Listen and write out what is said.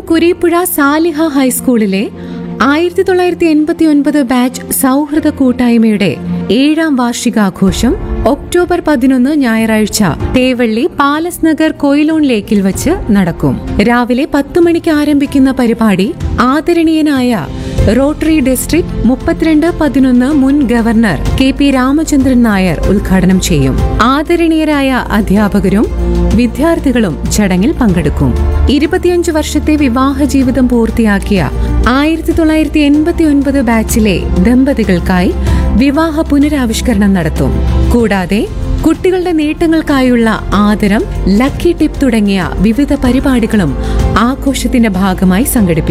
കുരീപ്പുഴ സാലിഹ ഹൈസ്കൂളിലെ ആയിരത്തി തൊള്ളായിരത്തി എൺപത്തി ഒൻപത് ബാച്ച് സൗഹൃദ കൂട്ടായ്മയുടെ ഏഴാം വാർഷികാഘോഷം ഒക്ടോബർ പതിനൊന്ന് ഞായറാഴ്ച തേവള്ളി പാലസ് നഗർ കൊയിലോൺ ലേക്കിൽ വച്ച് നടക്കും രാവിലെ പത്തു മണിക്ക് ആരംഭിക്കുന്ന പരിപാടി ആദരണീയനായ റോട്ടറി ഡിസ്ട്രിക്ട് മുപ്പത്തിരണ്ട് പതിനൊന്ന് മുൻ governor K P Ramachandran Nair ഉദ്ഘാടനം ചെയ്യും ആദരണീയരായ അധ്യാപകരും വിദ്യാർത്ഥികളും ചടങ്ങിൽ പങ്കെടുക്കും ഇരുപത്തിയഞ്ച് വർഷത്തെ വിവാഹ ജീവിതം പൂർത്തിയാക്കിയ ആയിരത്തി തൊള്ളായിരത്തി എൺപത്തി ഒൻപത് ബാച്ചിലെ ദമ്പതികൾക്കായി വിവാഹ പുനരാവിഷ്കരണം നടത്തും കൂടാതെ കുട്ടികളുടെ നേട്ടങ്ങൾക്കായുള്ള ആദരം ലക്കി ടിപ്പ് തുടങ്ങിയ വിവിധ പരിപാടികളും ആഘോഷത്തിന്റെ ഭാഗമായി സംഘടിപ്പിക്കും